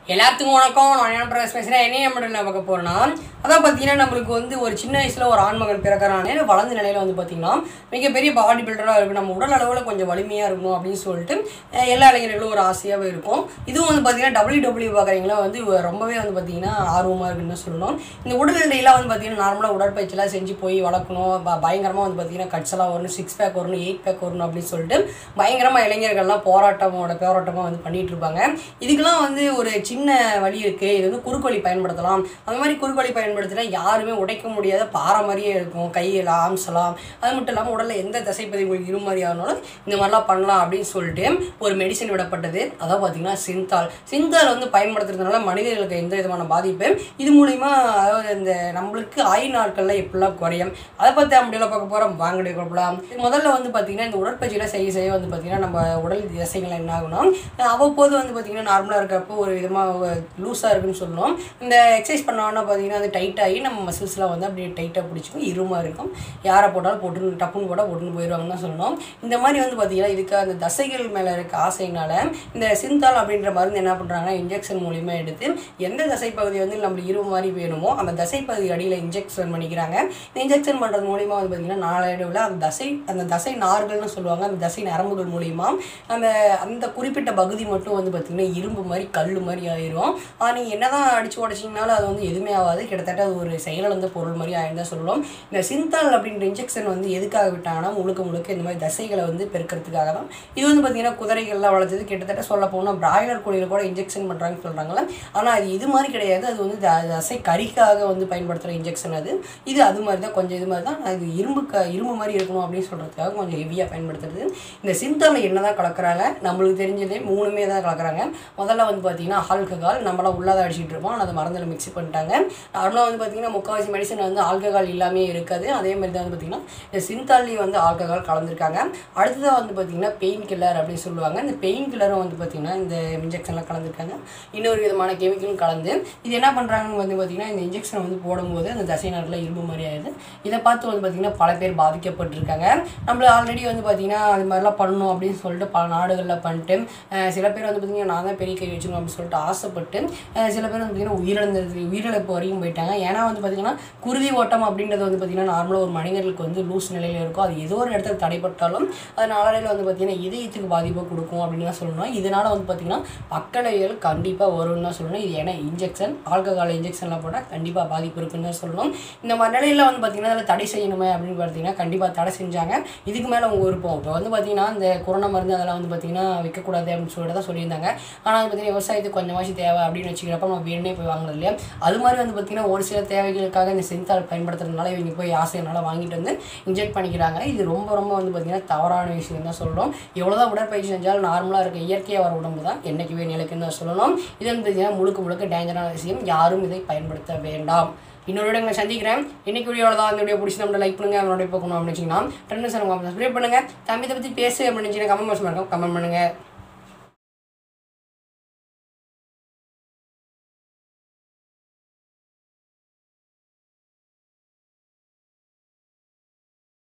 எல்லாத்துக்கும் வணக்கம் நான் என்ன பேசுகிறேன் என்ன மட்டும் என்ன பார்க்க போகிறேன்னா அதான் பார்த்தீங்கன்னா நம்மளுக்கு வந்து ஒரு சின்ன வயசில் ஒரு ஆண்மகன் பிறக்கிறானே வளர்ந்த நிலையில் வந்து பார்த்தீங்கன்னா மிகப்பெரிய பாடி பில்டராக இருக்கும் நம்ம உடல் அளவில் கொஞ்சம் வலிமையாக இருக்கணும் அப்படின்னு சொல்லிட்டு அஹ், எல்லா இளைஞர்களும் ஒரு ஆசையாகவே இருக்கும் இதுவும் வந்து பார்த்தீங்கன்னா டபிள்யூ டபிள்யூ பார்க்குறீங்களா வந்து ரொம்பவே வந்து பார்த்தீங்கன்னா ஆர்வமாக இருக்குன்னு தான் சொல்லணும் இந்த உடல் எடையெல்லாம் வந்து பார்த்தீங்கன்னா நார்மலாக உடற்பயிற்சியெல்லாம் செஞ்சு போய் வளர்க்கணும் ப- பயங்கரமாக வந்து பார்த்தீங்கன்னா கட்ஸ் எல்லாம் வரணும் சிக்ஸ் பேக் வரணும் எயிட் பேக் வரணும் அப்படின்னு சொல்லிட்டு பயங்கரமாக இளைஞர்கள்லாம் போராட்டமோட போராட்டமாக வந்து பண்ணிட்டு இருப்பாங்க இதுக்கெல்லாம் வந்து ஒரு சின்ன வழி இருக்குது இது வந்து குறுக்கோழி பயன்படுத்தலாம் அந்த மாதிரி குறுக்கோழி பயன்படுத்தினா யாருமே உடைக்க முடியாத பாறை மாதிரியே இருக்கும் கையில் ஆர்ம்ஸ் எல்லாம் அது மட்டும் இல்லாமல் உடலில் எந்த தசைப்பதிவுகள் இரு மாதிரி ஆனாலும் இந்த மாதிரிலாம் பண்ணலாம் அப்படின்னு சொல்லிட்டு ஒரு மெடிசன் விடப்பட்டது அதான் பார்த்தீங்கன்னா சிந்தால் சிந்தால் வந்து பயன்படுத்துறதுனால மனிதர்களுக்கு எந்த விதமான பாதிப்பு இது மூலிமா அதாவது இந்த நம்மளுக்கு ஆயுள் நாட்களில் எப்படிலாம் குறையும் அதை பற்றி அப்படியெல்லாம் பார்க்க போகிறோம் வாங்கடி கொடுக்கலாம் முதல்ல வந்து பார்த்தீங்கன்னா இந்த உடற்பயிற்சியில் செய்ய செய்ய வந்து பார்த்தீங்கன்னா நம்ம உடல் தசைகள் என்ன ஆகும்னா அஹ் அவ்வப்போது வந்து பார்த்தீங்கன்னா நார்மலாக இருக்கப்போ ஒரு விதமாக லூஸாக இருக்குன்னு சொல்லணும் இந்த எக்ஸசைஸ் பண்ணோன்னா பார்த்தீங்கன்னா அது டைட் ஆகி நம்ம மசில்ஸ்லாம் வந்து அப்படியே டைட்டாக பிடிச்சிக்கும் இருமாக இருக்கும் யாரை போட்டாலும் போட்டு டப்புன்னு போட்டால் போட்டுன்னு போயிடுவாங்கன்னு தான் சொல்லணும் இந்த மாதிரி வந்து பார்த்தீங்கன்னா இதுக்கு அந்த தசைகள் மேலே இருக்க ஆசையினால இந்த சிந்தால் அப்படின்ற மருந்து என்ன பண்ணுறாங்கன்னா இன்ஜெக்ஷன் மூலிமா எடுத்து எந்த தசை பகுதி வந்து நம்மளுக்கு இருவு மாதிரி வேணுமோ அந்த தசை பகுதி அடியில் இன்ஜெக்ஷன் பண்ணிக்கிறாங்க இந்த இன்ஜெக்ஷன் பண்ணுறது மூலிமா வந்து பார்த்தீங்கன்னா நாளடைவில் அந்த தசை அந்த தசை நார்கள்னு சொல்லுவாங்க அந்த தசை நரம்புகள் மூலிமா அந்த அந்த குறிப்பிட்ட பகுதி மட்டும் வந்து பார்த்தீங்கன்னா இரும்பு மாதிரி கல் மாதிரி ஆயிரும் ஆனால் நீங்கள் என்னதான் அடிச்சு உடச்சிங்கனாலும் அது வந்து எதுவுமே ஆகாது கிட்டத்தட்ட அது ஒரு செயலிழந்த பொருள் மாதிரி ஆயிருந்தா சொல்லலாம் இந்த சிந்தால் அப்படின்ற இன்ஜெக்ஷன் வந்து எதுக்காக விட்டாங்கன்னா முழுக்க முழுக்க இந்த மாதிரி தசைகளை வந்து பெருக்கிறதுக்காக தான் இது வந்து பார்த்தீங்கன்னா குதிரைகள்லாம் வளர்த்தது கிட்டத்தட்ட சொல்ல போனால் பிராய்லர் கோழியில் கூட இன்ஜெக்ஷன் பண்ணுறாங்கன்னு சொல்கிறாங்களே ஆனால் அது இது மாதிரி கிடையாது அது வந்து த- தசை கறிக்காக வந்து பயன்படுத்துகிற இன்ஜெக்ஷன் அது இது அது மாதிரி தான் கொஞ்சம் இது மாதிரி தான் அது இரும்பு க இரும்பு மாதிரி இருக்கணும் அப்படின்னு சொல்கிறதுக்காக கொஞ்சம் ஹெவியாக பயன்படுத்துறது இந்த சிந்தால என்ன தான் கலக்குறாங்க நம்மளுக்கு தெரிஞ்சதே மூணுமே தான் கலக்குறாங்க முதல்ல வந்து பார்த்தீங்கன்னா ஆல்கஹால் நம்மளாம் உள்ளாத அடிச்சிட்டு இருப்போம் ஆனால் அதை மருந்தில் மிக்ஸ் பண்ணிட்டாங்க நார்மலாக வந்து பார்த்தீங்கன்னா முக்கால்வாசி மெடிசன் வந்து ஆல்கஹால் இல்லாமே இருக்காது அதே மாதிரி தான் வந்து பார்த்தீங்கன்னா இந்த சிந்தாலையும் வந்து ஆல்கஹால் கலந்துருக்காங்க அடுத்ததாக வந்து பார்த்தீங்கன்னா பெயின் கில்லர் அப்படின்னு சொல்லுவாங்க இந்த பெயின் கில்லரும் வந்து பார்த்தீங்கன்னா இந்த இன்ஜெக்ஷனில் கலந்துருக்காங்க இன்னொரு விதமான கெமிக்கலும் கலந்து இது என்ன பண்ணுறாங்கன்னு வந்து பார்த்தீங்கன்னா இந்த இன்ஜெக்ஷன் வந்து போடும்போது அந்த தசை நாட்டில் இரும்பு மாதிரி ஆயிடுது இதை பார்த்து வந்து பார்த்தீங்கன்னா பல பேர் பாதிக்கப்பட்டிருக்காங்க நம்மள ஆல்ரெடி வந்து பார்த்தீங்கன்னா அது மாதிரிலாம் பண்ணணும் அப்படின்னு சொல்லிட்டு பல நாடுகளில் பண்ணிட்டு அஹ் சில பேர் வந்து பார்த்தீங்கன்னா நான் தான் பெரிய கை வச்சுக்கணும் அப்படின்னு சொல்லிட்டு ஆசைப்பட்டு அஹ் சில பேர் வந்து பார்த்தீங்கன்னா உயிரிழந்தது உயிரிழப்பு வரைக்கும் போயிட்டாங்க ஏன்னா வந்து பார்த்தீங்கன்னா குருதி ஓட்டம் அப்படின்றது வந்து பார்த்தீங்கன்னா நார்மலாக ஒரு மனிதர்களுக்கு வந்து லூஸ் நிலையில் இருக்கும் அது ஏதோ ஒரு இடத்துல தடைப்பட்டாலும் அது நாளடைவில் வந்து பார்த்தீங்கன்னா இதயத்துக்கு பாதிப்பை கொடுக்கும் அப்படின்னு தான் சொல்லணும் இதனால் வந்து பார்த்தீங்கன்னா பக்கடைகள் கண்டிப்பாக வரும்னு தான் சொல்லணும் இது ஏன்னா இன்ஜெக்ஷன் ஆல்கஹால் இன்ஜெக்ஷன்லாம் போட்டால் கண்டிப்பாக பாதிப்பு இருக்குன்னு தான் சொல்லணும் இந்த மாதிரி நிலையில் வந்து பார்த்தீங்கன்னா அதில் தடை செய்யணுமே அப்படின்னு பார்த்தீங்கன்னா கண்டிப்பாக தடை செஞ்சாங்க இதுக்கு மேலே உங்கள் விருப்பம் இப்போ வந்து பார்த்தீங்கன்னா இந்த கொரோனா மருந்து அதெல்லாம் வந்து பார்த்தீங்கன்னா விற்கக்கூடாது அப்படின்னு சொல்லிட்டு தான் சொல்லியிருந்தாங்க ஆனால் வந்து பார்த்தீங்கன்னா விவசாயத்துக்கு கொஞ்சமாச்சும் தேவை அப்படின்னு வச்சுக்கிறப்ப நம்ம வேணுனே போய் வாங்குறது இல்லையா அது மாதிரி வந்து பார்த்தீங்கன்னா ஒரு சில தேவைகளுக்காக இந்த சென்சார் பயன்படுத்துறதுனால இவங்க போய் ஆசையினால வாங்கிட்டு வந்து இன்ஜெக்ட் பண்ணிக்கிறாங்க இது ரொம்ப ரொம்ப வந்து பார்த்தீங்கன்னா தவறான விஷயம் தான் சொல்கிறோம் எவ்வளோதான் உடற்பயிற்சி செஞ்சாலும் நார்மலாக இருக்க இயற்கையாக வர உடம்பு தான் என்றைக்குமே நிலைக்குன்னு தான் சொல்லணும் இது வந்து பார்த்தீங்கன்னா முழுக்க முழுக்க டேஞ்சரான விஷயம் யாரும் இதை பயன்படுத்த வேண்டாம் இன்னொரு இடங்களை சந்திக்கிறேன் இன்னைக்கு வீடியோவில் தான் இந்த வீடியோ பிடிச்சி நம்ம லைக் பண்ணுங்க அவனோட போகணும் அப்படின்னு வச்சிங்கன்னா ட்ரெண்ட் சார் சப்ஸ்கிரைப் பண்ணுங்க தம்பி பற்றி பேசு அப்படின்னு கமெண்ட் பாக்ஸ் இருக்கும் கமெண்ட் பண்ணுங்க